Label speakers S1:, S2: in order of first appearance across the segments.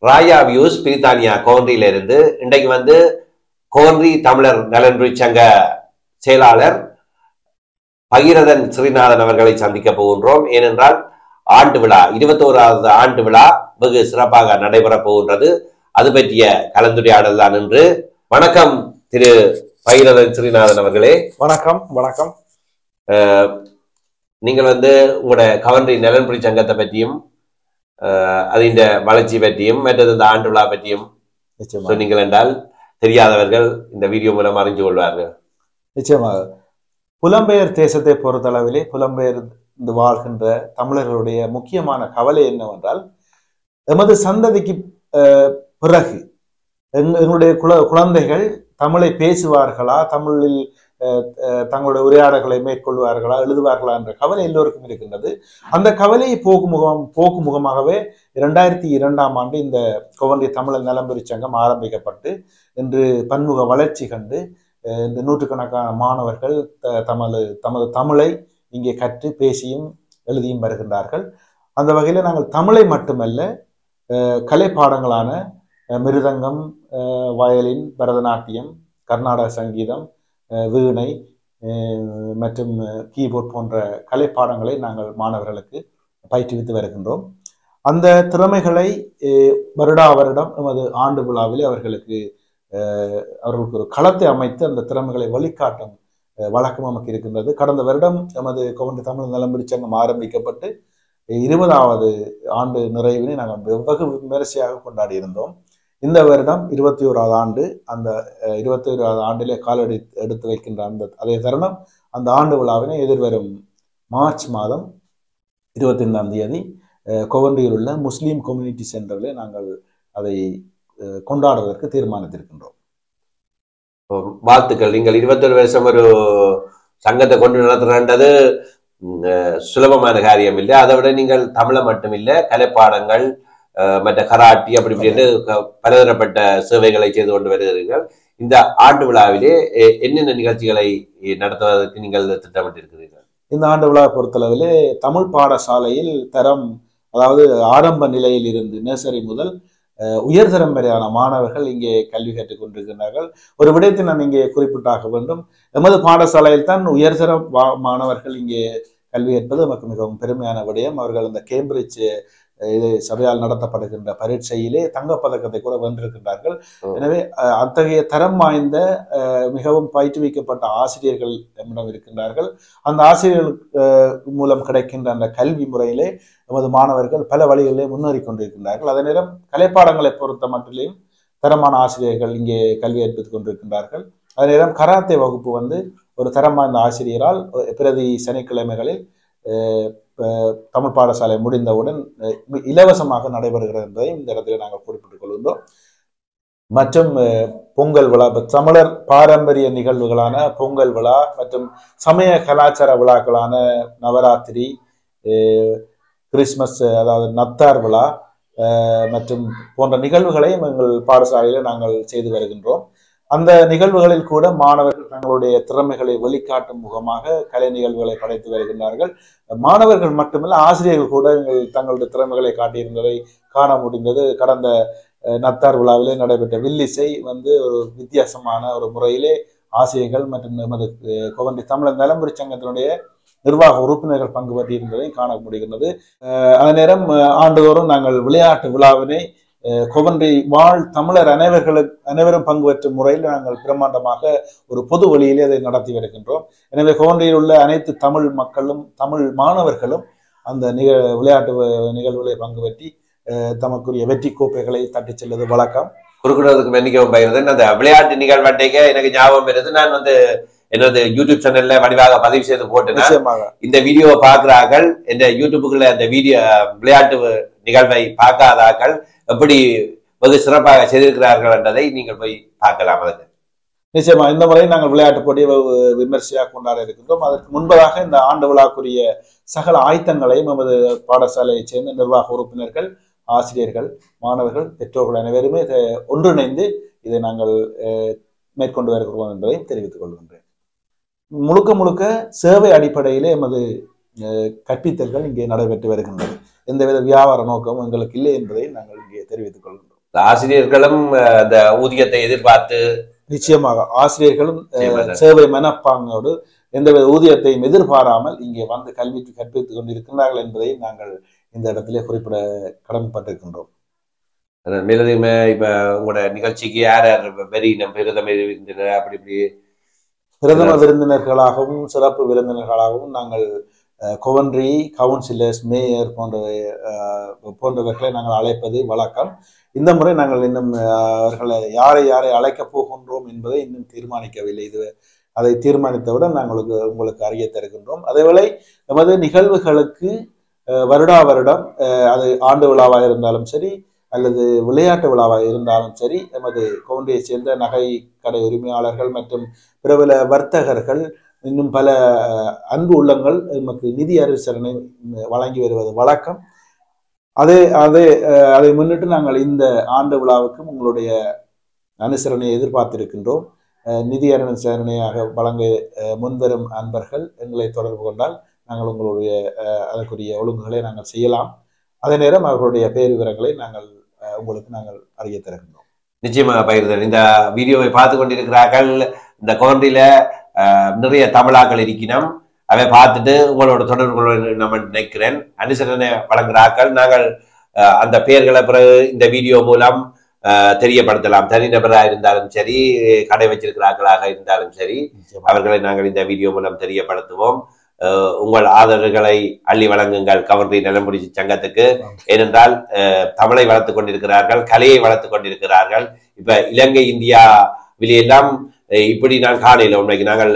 S1: ராயா views பிரித்தானியா கோன்றியில இருந்து இன்றைக்கு வந்து கோன்றி தமிழர் நலன்புரி சங்க செயலாளர் பகீரதன் ஸ்ரீநாதன் அவர்களை சந்திக்க போகின்றோம் ஏனென்றால் ஆண்டு விழா இருபத்தோராவது ஆண்டு விழா வெகு சிறப்பாக நடைபெறப் போகின்றது அது பற்றிய கலந்துரையாடல் தான் என்று வணக்கம் திரு பகீரதன் ஸ்ரீநாதன் அவர்களே
S2: வணக்கம் வணக்கம்
S1: அஹ், நீங்கள் வந்து உங்களோட கவர்னரி நலன்புரி சங்கத்தை பற்றியும் அஹ், அதின் வளர்ச்சி பற்றியும் மற்றது இந்த ஆண்டு விழா பற்றியும்
S2: நிச்சயமாக
S1: சொன்னீங்கள் என்றால் தெரியாதவர்கள் இந்த வீடியோ மூலம் அறிஞ்சு கொள்வார்கள்
S2: நிச்சயமாக புலம்பெயர் தேசத்தை பொறுத்தளவிலே புலம்பெயர்ந்து வாழ்கின்ற தமிழர்களுடைய முக்கியமான கவலை என்னவென்றால் எமது சந்ததிக்கு அஹ், பிறகு எங்க- எங்களுடைய குல குழந்தைகள் தமிழை பேசுவார்களா தமிழில் அஹ், அஹ், தங்களுடைய உரையாடல்களை மேற்கொள்வார்களா எழுதுவார்களா என்ற கவலை எல்லோருக்கும் இருக்கின்றது அந்த கவலையை போக்கு முகம் போக்கு முகமாகவே இரண்டாயிரத்தி இரண்டாம் ஆண்டு இந்த கோவந்தி தமிழர் நலம்பெறி சங்கம் ஆரம்பிக்கப்பட்டு இன்று பன்முக வளர்ச்சி கண்டு அஹ், இந்த நூற்றுக்கணக்கான மாணவர்கள் த- தமது தமது தமிழை இங்கே கற்று பேசியும் எழுதியும் வருகின்றார்கள் அந்த வகையில் நாங்கள் தமிழை மட்டுமல்ல அஹ், கலை பாடங்களான அஹ், மிருதங்கம் அஹ், வயலின் பரதநாட்டியம் கர்நாடக சங்கீதம் அஹ், வீணை அஹ், மற்றும் கீபோர்ட் போன்ற கலை பாடங்களை நாங்கள் மாணவர்களுக்கு பயிற்றுவித்து வருகின்றோம் அந்த திறமைகளை அஹ், வருடா வருடம் எமது ஆண்டு விழாவில் அவர்களுக்கு அஹ், அவர்களுக்கு ஒரு களத்தை அமைத்து அந்த திறமைகளை வழிகாட்டும் அஹ், வழக்கம் நமக்கு இருக்கின்றது கடந்த வருடம் எமது கோவண்டி தமிழ் நலம்புரி சங்கம் ஆரம்பிக்கப்பட்டு இருபதாவது ஆண்டு நிறைவினை நாங்கள் வெகு விமரிசையாக கொண்டாடி இருந்தோம் இந்த வருடம் இருபத்தி ஓராவது ஆண்டு அந்த அஹ், இருபத்தி ஓராவது ஆண்டிலே காலடி எடுத்து வைக்கின்ற அந்த அதே தருணம் அந்த ஆண்டு விழாவினை எதிர்வரும் மார்ச் மாதம் இருபத்தி ஐந்தாம் தேதி அஹ், கோவண்டியில் உள்ள முஸ்லீம் கம்யூனிட்டி சென்டரில் நாங்கள் அதை அஹ், கொண்டாடுவதற்கு தீர்மானித்திருக்கின்றோம்
S1: வாழ்த்துக்கள் நீங்கள் இருபத்தொரு வருஷம் ஒரு சங்கத்தை கொண்டு நடத்துறன்றது ம், அஹ், சுலபமான காரியம் இல்லை அதை விட நீங்கள் தமிழை மட்டும் இல்லை கலைப்பாடங்கள் அஹ், மற்ற கராட்டி அப்படி இப்படின்னு க- பலதரப்பட்ட சேவைகளை செய்து கொண்டு வருகிறீர்கள் இந்த ஆண்டு விழாவிலே எ- என்னென்ன நிகழ்ச்சிகளை நடத்துவதற்கு நீங்கள் திட்டமிட்டிருக்கிறீர்கள்
S2: இந்த ஆண்டு விழா பொறுத்தளவிலே தமிழ் பாடசாலையில் தரம் அதாவது ஆரம்ப நிலையில் இருந்து நர்சரி முதல் அஹ், உயர்தரம் வரையான மாணவர்கள் இங்கே கல்வி கற்றுக் கொண்டிருக்கிறார்கள் ஒரு விடயத்தை நான் இங்கே குறிப்பிட்டாக வேண்டும் எமது பாடசாலையில் தான் உயர்தர வா- மாணவர்கள் இங்கே கல்வி கற்பது நமக்கு மிகவும் பெருமையான விடயம் அவர்கள் இந்த கேம்பிரிட்ஜ் அஹ், இது சபையால் நடத்தப்படுகின்ற பரீட்சையிலே தங்கப்பதக்கத்தை கூட வென்றிருக்கின்றார்கள்
S1: ஓ.
S2: எனவே அஹ், அத்தகைய தரம் வாய்ந்த அஹ், மிகவும் பயிற்றுவிக்கப்பட்ட ஆசிரியர்கள் நம்மிடம் இருக்கின்றார்கள் அந்த ஆசிரியர்கள் அஹ், மூலம் கிடைக்கின்ற அந்த கல்வி முறையிலே நமது மாணவர்கள் பல வழிகளிலே முன்னேறி கொண்டிருக்கின்றார்கள் அதே நேரம் கலைப்பாடங்களை பொறுத்த மட்டிலும் தரமான ஆசிரியர்கள் இங்கே கல்வி கற்பித்துக் கொண்டிருக்கின்றார்கள் அதே நேரம் கராத்தே வகுப்பு வந்து ஒரு தரம் வாய்ந்த ஆசிரியரால் அஹ், பிரதி சனிக்கிழமைகளில் அஹ், அஹ், தமிழ் பாடசாலை முடிந்தவுடன் அஹ், இலவசமாக நடைபெறுகிறது என்பதை இந்த இடத்துல நாங்கள் குறிப்பிட்டுக் கொள்கின்றோம் மற்றும் அஹ், பொங்கல் விழா இப்ப தமிழர் பாரம்பரிய நிகழ்வுகளான பொங்கல் விழா மற்றும் சமய கலாச்சார விழாக்களான நவராத்திரி அஹ், கிறிஸ்மஸ் அதாவது நத்தார் விழா அஹ், மற்றும் போன்ற நிகழ்வுகளையும் எங்கள் பாடசாலையில் நாங்கள் செய்து வருகின்றோம் அந்த நிகழ்வுகளில் கூட மாணவர்கள் தங்களுடைய திறமைகளை வெளிக்காட்டும் முகமாக கலை நிகழ்வுகளை படைத்து வருகின்றார்கள் மாணவர்கள் மட்டுமல்ல ஆசிரியர்கள் கூட எங்கள் தங்களுடைய திறமைகளை காட்டியிருந்ததை காண முடிந்தது கடந்த அஹ், நத்தார் விழாவிலே நடைபெற்ற வில்லிசை வந்து ஒரு வித்தியாசமான ஒரு முறையிலே ஆசிரியர்கள் மற்றும் எமது அஹ், கோவந்தி தமிழர் நலம்புரி சங்கத்தினுடைய நிர்வாக உறுப்பினர்கள் பங்கு பற்றியிருந்ததை காண முடிகின்றது அஹ், அதே நேரம் அஹ், ஆண்டுதோறும் நாங்கள் விளையாட்டு விழாவினை அஹ், கோவந்தி வாழ் தமிழர் அனைவர்களுக்கு அனைவரும் பங்கு பெற்றும் முறையில் நாங்கள் பிரம்மாண்டமாக ஒரு பொது வழியிலே அதை நடத்தி வருகின்றோம் எனவே கோவந்தியில் உள்ள அனைத்து தமிழ் மக்களும் தமிழ் மாணவர்களும் அந்த நிக விளையாட்டு வ- நிகழ்வுகளை பங்கு பெற்றி அஹ், தமக்குரிய வெற்றி கோப்பைகளை தட்டிச் செல்வது வழக்கம்
S1: குறுக்கிடுவதற்கு மன்னிக்கவும் பகிர்ந்து அந்த விளையாட்டு நிகழ்வட்டைக்கு எனக்கு ஞாபகம் இருது நான் வந்து என்னது யூடியூப் சேனல்ல வடிவாக பதிவு செய்து போட்டேன்
S2: நிச்சயமாக
S1: இந்த வீடியோவை பார்க்கிறார்கள் இந்த யூடியூபுக்குள்ள இந்த வீடியோ விளையாட்டு நிகழ்வை பார்க்காதாக்கள் எப்படி வெகு சிறப்பாக செய்திருக்கிறார்கள் என்றதை நீங்கள் போய் பார்க்கலாம் அதுக்கு
S2: நிச்சயமா இந்த முறை நாங்கள் விளையாட்டு போட்டியை வெ- விமர்சையாக கொண்டாட இருக்கின்றோம் அதற்கு முன்பதாக இந்த ஆண்டு விழாக்குரிய சகல ஆயத்தங்களையும் நமது பாடசாலையைச் சேர்ந்த நிர்வாக உறுப்பினர்கள் ஆசிரியர்கள் மாணவர்கள் பெற்றோர்கள் அனைவருமே இதை ஒன்றிணைந்து இதை நாங்கள் அஹ், மேற்கொண்டு வருகிறோம் என்பதையும் தெரிவித்துக் கொள்கின்றேன் முழுக்க முழுக்க சேவை அடிப்படையிலே எமது அஹ், கற்பித்தல்கள் இங்கே நடைபெற்று வருகின்றது எந்தவித வியாபார நோக்கமும் எங்களுக்கு இல்லை என்பதை நாங்கள் இங்கே தெரிவித்துக் கொள்கின்றோம்
S1: ஆசிரியர்களும் அஹ், அந்த ஊதியத்தை எதிர்பார்த்து
S2: நிச்சயமாக ஆசிரியர்களும் அஹ்,
S1: நிச்சயமாக.
S2: சேவை மனப்பாங்கோடு எந்தவித ஊதியத்தையும் எதிர்பாராமல் இங்கே வந்து கல்வி கற்பித்துக் கொண்டிருக்கிறார்கள் என்பதை நாங்கள் இந்த இடத்திலே குறிப்பிட கடமைப்பட்டிருக்கின்றோம்
S1: மேலதிகமே இப்ப உங்களோட நிகழ்ச்சிக்கு யார் யார் வெறி நம்ம பிரதம விருந்தினர் அப்படி இப்படி
S2: பிரதம விருந்தினர்களாகவும் சிறப்பு விருந்தினர்களாகவும் நாங்கள் அஹ், கொவன்ட்ரி கவுன்சிலர்ஸ் மேயர் போன்ற அஹ், போன்றவர்களை நாங்கள் அழைப்பது வழக்கம் இந்த முறை நாங்கள் இன்னும் அஹ், அவர்களை யாரை யாரை அழைக்கப் போகின்றோம் என்பதை இன்னும் தீர்மானிக்கவில்லை இது அதை தீர்மானித்தவுடன் நாங்கள் உங்களுக்கு- உங்களுக்கு அறிய தருகின்றோம் அதேவேளை நமது நிகழ்வுகளுக்கு அஹ், வருடா வருடம் அஹ், அது ஆண்டு விழாவாக இருந்தாலும் சரி அல்லது விளையாட்டு விழாவாக இருந்தாலும் சரி எமது கவுண்டியை சேர்ந்த நகை கடை உரிமையாளர்கள் மற்றும் பிரபல வர்த்தகர்கள் இன்னும் பல அஹ், அன்பு உள்ளங்கள் நமக்கு நிதி அரிசரணை வழங்கி வருவது வழக்கம் அதே அதே அஹ், அதை முன்னிட்டு நாங்கள் இந்த ஆண்டு விழாவுக்கும் உங்களுடைய அனுசரணையை எதிர்பார்த்திருக்கின்றோம் அஹ், நிதி அனுசரணையாக வழங்க அஹ், முன்வரும் அன்பர்கள் எங்களை தொடர்பு கொண்டால் நாங்கள் உங்களுடைய அஹ், அதற்குரிய ஒழுங்குகளை நாங்கள் செய்யலாம் அதே நேரம் அவர்களுடைய பேர் விவரங்களை நாங்கள் அஹ், உங்களுக்கு நாங்கள் அறிய தருகின்றோம்
S1: நிச்சயமாக பகிர்ந்தேன் இந்த வீடியோவை பார்த்து கொண்டிருக்கிறார்கள் இந்த கவுண்டில அஹ், நிறைய தமிழாக்கள் இருக்கணும் அதை பார்த்துட்டு உங்களோட தொடர்பு கொள்ள நம்ம நினைக்கிறேன் அனுசரணை வழங்குகிறார்கள் நாங்கள் அஹ், அந்த பெயர்களை பிறகு இந்த வீடியோ மூலம் அஹ், தெரியப்படுத்தலாம் தனிநபராக இருந்தாலும் சரி கடை வச்சிருக்கிறார்களாக இருந்தாலும் சரி அவர்களை நாங்கள் இந்த வீடியோ மூலம் தெரியப்படுத்துவோம் அஹ், உங்கள் ஆதரவுகளை அள்ளி வழங்குங்கள் கவர்னரி நலமுடிச்சு சங்கத்துக்கு ஏனென்றால் அஹ், தமிழை வளர்த்துக் கொண்டிருக்கிறார்கள் கலையை வளர்த்துக் கொண்டிருக்கிறார்கள் இப்ப இலங்கை இந்தியாவிலே எல்லாம் அஹ், இப்படி நான் காணையில உண்மைக்கு நாங்கள்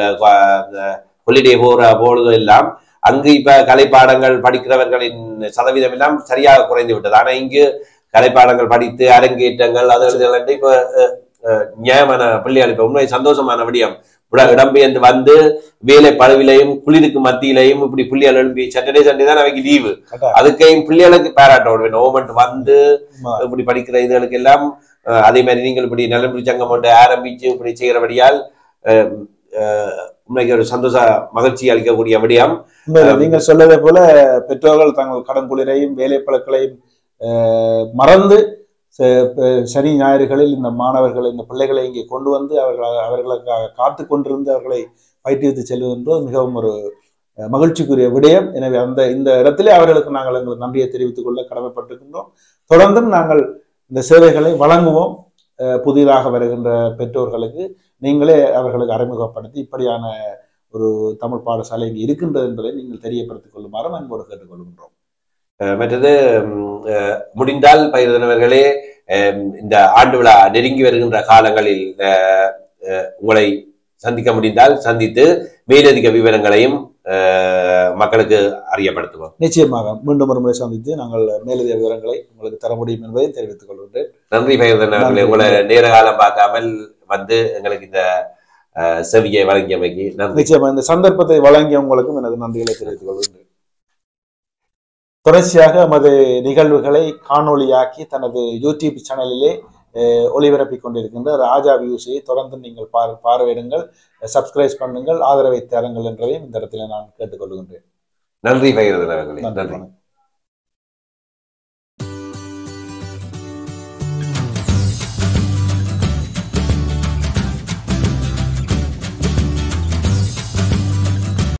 S1: ஹொலிடே போற பொழுது எல்லாம் அங்கு இப்ப கலைப்பாடங்கள் படிக்கிறவர்களின் சதவீதம் எல்லாம் சரியாக குறைந்து விட்டது ஆனா இங்கு கலைப்பாடங்கள் படித்து அரங்கேற்றங்கள் அது இதுகள் என்று இப்ப அஹ், அஹ், நியாயமான பிள்ளைகள் இப்ப உண்மை சந்தோஷமான விடயம் இட- இடம்பெயர்ந்து வந்து வேலை பழுவிலையும் குளிருக்கு மத்தியிலையும் இப்படி புள்ளிகள் எழுப்பி சாட்டர்டே சண்டே தான் அவைக்கு லீவு
S2: கட்டாயம்.
S1: அதுக்கையும் பிள்ளைகளுக்கு பாராட்ட வேணும் ஓமெண்ட் வந்து
S2: ஆமா.
S1: இப்படி படிக்கிற இதுகளுக்கு எல்லாம் அஹ், அதே மாதிரி நீங்கள் இப்படி நலன்புரி சங்கம் ஒன்று ஆரம்பிச்சு இப்படி செய்கிறபடியால் அஹ், அஹ், உண்மைக்கு ஒரு சந்தோஷ மகிழ்ச்சி அளிக்கக்கூடிய விடயம்
S2: உண்மையில நீங்கள் சொல்லதை போல பெற்றோர்கள் தங்கள் கடன் குளிரையும் வேலை பழக்களையும் அஹ், மறந்து ச- ப- சனி ஞாயிறுகளில் இந்த மாணவர்கள் இந்த பிள்ளைகளை இங்கே கொண்டு வந்து அவர்கள் அவர்களுக்காக காத்து கொண்டிருந்து அவர்களை பயிற்றுவித்து செல்வது என்பது மிகவும் ஒரு அஹ், மகிழ்ச்சிக்குரிய விடயம் எனவே அந்த இந்த இடத்திலே அவர்களுக்கு நாங்கள் எங்கள் நன்றியை தெரிவித்துக் கொள்ள கடமைப்பட்டிருக்கின்றோம் தொடர்ந்தும் நாங்கள் இந்த சேவைகளை வழங்குவோம் அஹ், புதிதாக வருகின்ற பெற்றோர்களுக்கு நீங்களே அவர்களுக்கு அறிமுகப்படுத்தி இப்படியான ஒரு தமிழ் பாடசாலை இங்கே இருக்கின்றது என்பதை நீங்கள் தெரியப்படுத்திக் கொள்ளுமாறு அன்போடு கேட்டுக்கொள்கின்றோம்
S1: அஹ், மற்றது ம், அஹ், முடிந்தால் பயிர்ந்தவர்களே இந்த ஆண்டு விழா நெருங்கி வருகின்ற காலங்களில் அஹ், அஹ், உங்களை சந்திக்க முடிந்தால் சந்தித்து மேலதிக விவரங்களையும் அஹ், மக்களுக்கு அறியப்படுத்துவோம்
S2: நிச்சயமாக மீண்டும் ஒரு முறை சந்தித்து நாங்கள் மேலதிக விவரங்களை உங்களுக்கு தர முடியும் என்பதை தெரிவித்துக் கொள்கின்றேன்
S1: நன்றி பகிர்ந்தன் அவர்களே
S2: நன்றி.
S1: உங்களை நேர காலம் பார்க்காமல் வந்து எங்களுக்கு இந்த அஹ், செவியை வழங்கியமைக்கு நன்றி
S2: நிச்சயமாக இந்த சந்தர்ப்பத்தை வழங்கிய உங்களுக்கும் எனது நன்றிகளை தெரிவித்துக் கொள்கின்றேன் தொடர்ச்சியாக எமது நிகழ்வுகளை காணொளியாக்கி தனது யூடியூப் சேனலிலே அஹ், ஒளிபரப்பிக் கொண்டிருக்கின்ற ராஜா வியூஸை தொடர்ந்து நீங்கள் பார் பார்வையிடுங்கள் சப்ஸ்கிரைப் பண்ணுங்கள் ஆதரவை தருங்கள் என்றதையும் இந்த இடத்துல நான் கேட்டுக்கொள்கின்றேன்
S1: நன்றி பகிர்ந்தன் அவர்களே
S2: நன்றி
S1: நன்றி
S2: வணக்கம்.